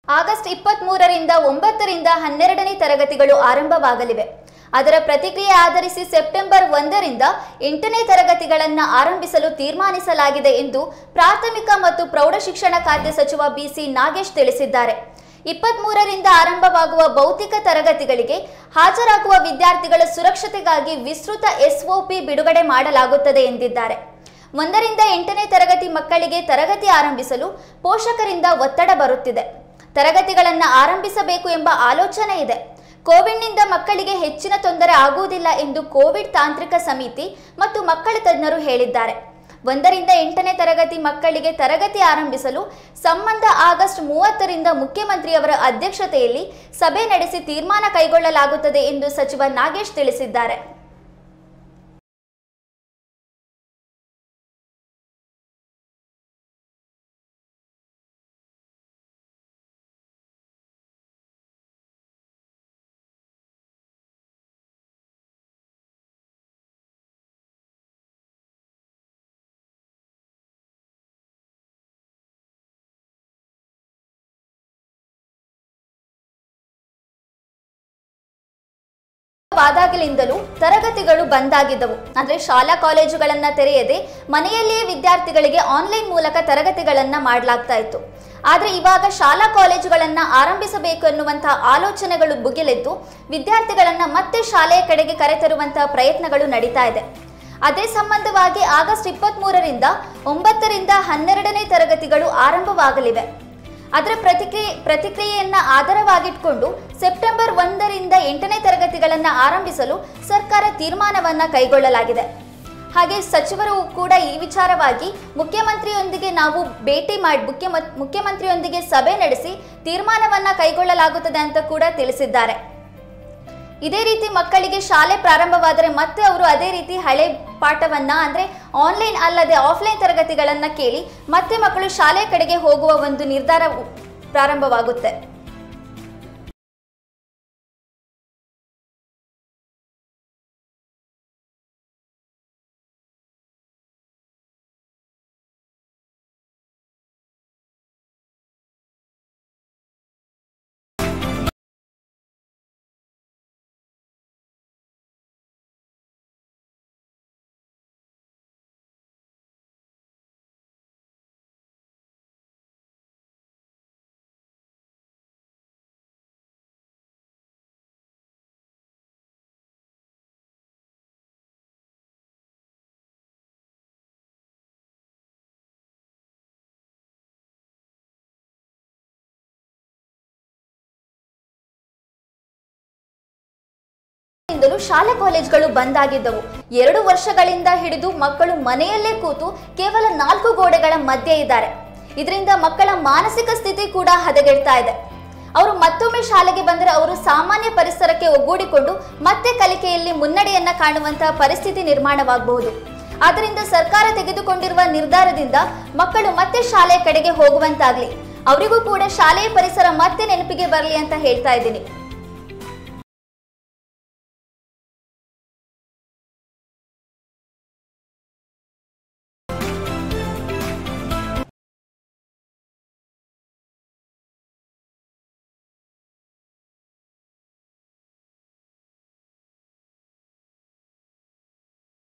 August ಇಪ್ಪತ್ತ್ ಮೂರರಿಂದ ಒಂಬತ್ತರಿಂದ ಹನ್ನೆರಡನೇ ತರಗತಿಗಳು ಆರಂಭವಾಗಲಿವೆ ಅದರ ಪ್ರತಿಕ್ರಿಯೆ ಆಧರಿಸಿ ಸೆಪ್ಟೆಂಬರ್ ಒಂದರಿಂದ ಎಂಟನೇ ತರಗತಿಗಳನ್ನು ಆರಂಭಿಸಲು ತೀರ್ಮಾನಿಸಲಾಗಿದೆ ಎಂದು ಪ್ರಾಥಮಿಕ ಮತ್ತು ಪ್ರೌಢಶಿಕ್ಷಣ ಖಾತೆ ಸಚಿವ ಬಿಸಿ ನಾಗೇಶ್ ತಿಳಿಸಿದ್ದಾರೆ ಇಪ್ಪತ್ತ್ ಮೂರರಿಂದ ಆರಂಭವಾಗುವ ಭೌತಿಕ ತರಗತಿಗಳಿಗೆ ಹಾಜರಾಗುವ ವಿದ್ಯಾರ್ಥಿಗಳ ಸುರಕ್ಷತೆಗಾಗಿ ವಿಸ್ತೃತ ಎಸ್ಒಪಿ ಬಿಡುಗಡೆ ಮಾಡಲಾಗುತ್ತದೆ ಎಂದಿದ್ದಾರೆ ಒಂದರಿಂದ ಎಂಟನೇ ತರಗತಿ ಮಕ್ಕಳಿಗೆ ತರಗತಿ ಆರಂಭಿಸಲು ಪೋಷಕರಿಂದ ಒತ್ತಡ ಬರುತ್ತಿದೆ ತರಗತಿಗಳನ್ನು ಆರಂಭಿಸಬೇಕು ಎಂಬ ಆಲೋಚನೆ ಇದೆ ಕೋವಿಡ್ನಿಂದ ಮಕ್ಕಳಿಗೆ ಹೆಚ್ಚಿನ ತೊಂದರೆ ಆಗುವುದಿಲ್ಲ ಎಂದು ಕೋವಿಡ್ ತಾಂತ್ರಿಕ ಸಮಿತಿ ಮತ್ತು ಮಕ್ಕಳ ತಜ್ಞರು ಹೇಳಿದ್ದಾರೆ ಒಂದರಿಂದ ಎಂಟನೇ ತರಗತಿ ಮಕ್ಕಳಿಗೆ ತರಗತಿ ಆರಂಭಿಸಲು ಸಂಬಂಧ ಆಗಸ್ಟ್ ಮೂವತ್ತರಿಂದ ಮುಖ್ಯಮಂತ್ರಿಯವರ ಅಧ್ಯಕ್ಷತೆಯಲ್ಲಿ ಸಭೆ ನಡೆಸಿ ತೀರ್ಮಾನ ಕೈಗೊಳ್ಳಲಾಗುತ್ತದೆ ಎಂದು ಸಚಿವ ನಾಗೇಶ್ ತಿಳಿಸಿದ್ದಾರೆ ವಾದಾಗಲಿಂದಲೂ ತರಗತಿಗಳು ಬಂದಾಗಿದ್ದವು ಅಂದರೆ ಶಾಲಾ ಕಾಲೇಜುಗಳನ್ನ ತೆರೆಯದೆ ಮನೆಯಲ್ಲಿಯೇ ವಿದ್ಯಾರ್ಥಿಗಳಿಗೆ ಆನ್ಲೈನ್ ಮೂಲಕ ತರಗತಿಗಳನ್ನ ಮಾಡಲಾಗ್ತಾ ಇತ್ತು ಆದರೆ ಇವಾಗ ಶಾಲಾ ಕಾಲೇಜುಗಳನ್ನ ಆರಂಭಿಸಬೇಕು ಎನ್ನುವಂತಹ ಆಲೋಚನೆಗಳು ಭುಗಿಲೆದ್ದು ವಿದ್ಯಾರ್ಥಿಗಳನ್ನ ಮತ್ತೆ ಶಾಲೆಯ ಕಡೆಗೆ ಕರೆತರುವಂತಹ ಪ್ರಯತ್ನಗಳು ನಡೀತಾ ಇದೆ ಅದೇ ಸಂಬಂಧವಾಗಿ ಆಗಸ್ಟ್ ಇಪ್ಪತ್ತ್ ಮೂರರಿಂದ ಒಂಬತ್ತರಿಂದ ಹನ್ನೆರಡನೇ ತರಗತಿಗಳು ಆರಂಭವಾಗಲಿವೆ ಅದರ ಪ್ರತಿಕ್ರಿಯೆ ಪ್ರತಿಕ್ರಿಯೆಯನ್ನ ಆಧಾರವಾಗಿಟ್ಕೊಂಡು ಸೆಪ್ಟೆಂಬರ್ ಒಂದರಿಂದ ಎಂಟನೇ ತರಗತಿಗಳನ್ನು ಆರಂಭಿಸಲು ಸರ್ಕಾರ ತೀರ್ಮಾನವನ್ನ ಕೈಗೊಳ್ಳಲಾಗಿದೆ ಹಾಗೆ ಸಚಿವರು ಕೂಡ ಈ ವಿಚಾರವಾಗಿ ಮುಖ್ಯಮಂತ್ರಿಯೊಂದಿಗೆ ನಾವು ಭೇಟಿ ಮಾಡಿ ಮುಖ್ಯ ಮುಖ್ಯಮಂತ್ರಿಯೊಂದಿಗೆ ಸಭೆ ನಡೆಸಿ ತೀರ್ಮಾನವನ್ನ ಕೈಗೊಳ್ಳಲಾಗುತ್ತದೆ ಅಂತ ಕೂಡ ತಿಳಿಸಿದ್ದಾರೆ ಇದೇ ರೀತಿ ಮಕ್ಕಳಿಗೆ ಶಾಲೆ ಪ್ರಾರಂಭವಾದರೆ ಮತ್ತೆ ಅವರು ಅದೇ ರೀತಿ ಹಳೆ ಪಾಠವನ್ನ ಅಂದ್ರೆ ಆನ್ಲೈನ್ ಅಲ್ಲದೆ ಆಫ್ಲೈನ್ ತರಗತಿಗಳನ್ನ ಕೇಳಿ ಮತ್ತೆ ಮಕ್ಕಳು ಶಾಲೆ ಕಡೆಗೆ ಹೋಗುವ ಒಂದು ನಿರ್ಧಾರ ಪ್ರಾರಂಭವಾಗುತ್ತೆ ಇಂದಲೂ ಶಾಲಾ ಕಾಲೇಜ್ಗಳು ಬಂದಾಗಿದ್ದವು ಎರಡು ವರ್ಷಗಳಿಂದ ಹಿಡಿದು ಮಕ್ಕಳು ಮನೆಯಲ್ಲೇ ಕೂತು ಕೇವಲ ನಾಲ್ಕು ಗೋಡೆಗಳ ಮಧ್ಯೆ ಇದ್ದಾರೆ ಇದರಿಂದ ಮಕ್ಕಳ ಮಾನಸಿಕ ಸ್ಥಿತಿ ಕೂಡ ಹದಗೆಡ್ತಾ ಇದೆ ಅವರು ಮತ್ತೊಮ್ಮೆ ಶಾಲೆಗೆ ಬಂದರೆ ಅವರು ಸಾಮಾನ್ಯ ಪರಿಸರಕ್ಕೆ ಒಗ್ಗೂಡಿಕೊಂಡು ಮತ್ತೆ ಕಲಿಕೆಯಲ್ಲಿ ಮುನ್ನಡೆಯನ್ನ ಕಾಣುವಂತಹ ಪರಿಸ್ಥಿತಿ ನಿರ್ಮಾಣವಾಗಬಹುದು ಆದ್ದರಿಂದ ಸರ್ಕಾರ ತೆಗೆದುಕೊಂಡಿರುವ ನಿರ್ಧಾರದಿಂದ ಮಕ್ಕಳು ಮತ್ತೆ ಶಾಲೆಯ ಕಡೆಗೆ ಹೋಗುವಂತಾಗ್ಲಿ ಅವರಿಗೂ ಕೂಡ ಶಾಲೆಯ ಪರಿಸರ ಮತ್ತೆ ನೆನಪಿಗೆ ಬರಲಿ ಅಂತ ಹೇಳ್ತಾ ಇದ್ದೀನಿ